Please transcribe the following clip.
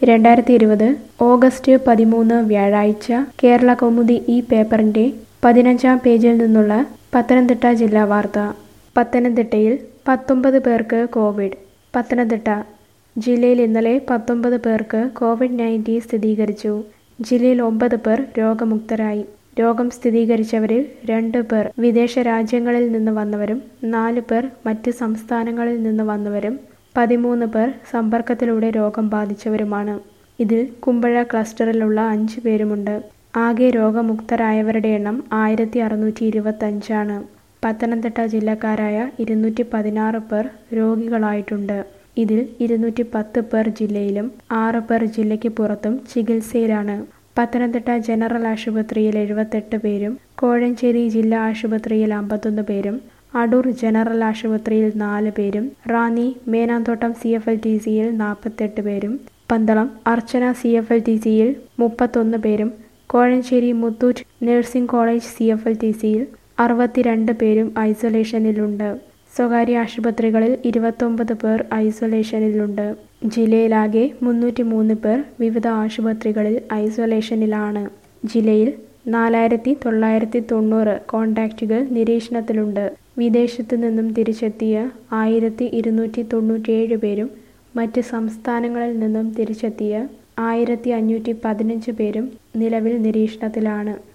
രണ്ടായിരത്തി ഇരുപത് ഓഗസ്റ്റ് പതിമൂന്ന് വ്യാഴാഴ്ച കേരള കൗമുദി ഈ പേപ്പറിന്റെ പതിനഞ്ചാം പേജിൽ നിന്നുള്ള പത്തനംതിട്ട ജില്ലാ വാർത്ത പത്തനംതിട്ടയിൽ പത്തൊമ്പത് പേർക്ക് കോവിഡ് പത്തനംതിട്ട ജില്ലയിൽ ഇന്നലെ പത്തൊമ്പത് പേർക്ക് കോവിഡ് നയൻറ്റീൻ സ്ഥിരീകരിച്ചു ജില്ലയിൽ ഒമ്പത് പേർ രോഗമുക്തരായി രോഗം സ്ഥിരീകരിച്ചവരിൽ രണ്ട് പേർ വിദേശ രാജ്യങ്ങളിൽ നിന്ന് വന്നവരും നാല് പേർ മറ്റ് സംസ്ഥാനങ്ങളിൽ നിന്ന് വന്നവരും പതിമൂന്ന് പേർ സമ്പർക്കത്തിലൂടെ രോഗം ബാധിച്ചവരുമാണ് ഇതിൽ കുമ്പഴ ക്ലസ്റ്ററിലുള്ള അഞ്ച് പേരുമുണ്ട് ആകെ രോഗമുക്തരായവരുടെ എണ്ണം ആയിരത്തി അറുന്നൂറ്റി ഇരുപത്തഞ്ചാണ് പത്തനംതിട്ട ജില്ലക്കാരായ ഇരുന്നൂറ്റി പതിനാറ് പേർ രോഗികളായിട്ടുണ്ട് ഇതിൽ ഇരുന്നൂറ്റി പത്ത് പേർ ജില്ലയിലും ആറ് പേർ ജില്ലയ്ക്ക് പുറത്തും ചികിത്സയിലാണ് പത്തനംതിട്ട ജനറൽ ആശുപത്രിയിൽ എഴുപത്തെട്ട് പേരും കോഴഞ്ചേരി ജില്ലാ ആശുപത്രിയിൽ അമ്പത്തൊന്ന് പേരും അടൂർ ജനറൽ ആശുപത്രിയിൽ നാല് പേരും Ranni Menamthottam C F L T സിയിൽ നാൽപ്പത്തെട്ട് പേരും Pandalam Archana C F L T സിയിൽ മുപ്പത്തൊന്ന് പേരും Kozhencherry Muthoot nursing college C F L T സിയിൽ അറുപത്തിരണ്ട് പേരും ഐസൊലേഷനിലുണ്ട് സ്വകാര്യ ആശുപത്രികളിൽ ഇരുപത്തൊമ്പത് പേർ ഐസൊലേഷനിലുണ്ട് ജില്ലയിലാകെ മുന്നൂറ്റി മൂന്ന് പേർ വിവിധ ആശുപത്രികളിൽ ഐസൊലേഷനിലാണ് ജില്ലയിൽ നാലായിരത്തി തൊള്ളായിരത്തി തൊണ്ണൂറ് കോണ്ടാക്റ്റുകൾ നിരീക്ഷണത്തിലുണ്ട് വിദേശത്തു നിന്നും തിരിച്ചെത്തിയ ആയിരത്തി ഇരുന്നൂറ്റി തൊണ്ണൂറ്റിയേഴ് പേരും മറ്റ് സംസ്ഥാനങ്ങളിൽ നിന്നും തിരിച്ചെത്തിയ ആയിരത്തി അഞ്ഞൂറ്റി പതിനഞ്ച് പേരും നിലവിൽ നിരീക്ഷണത്തിലാണ്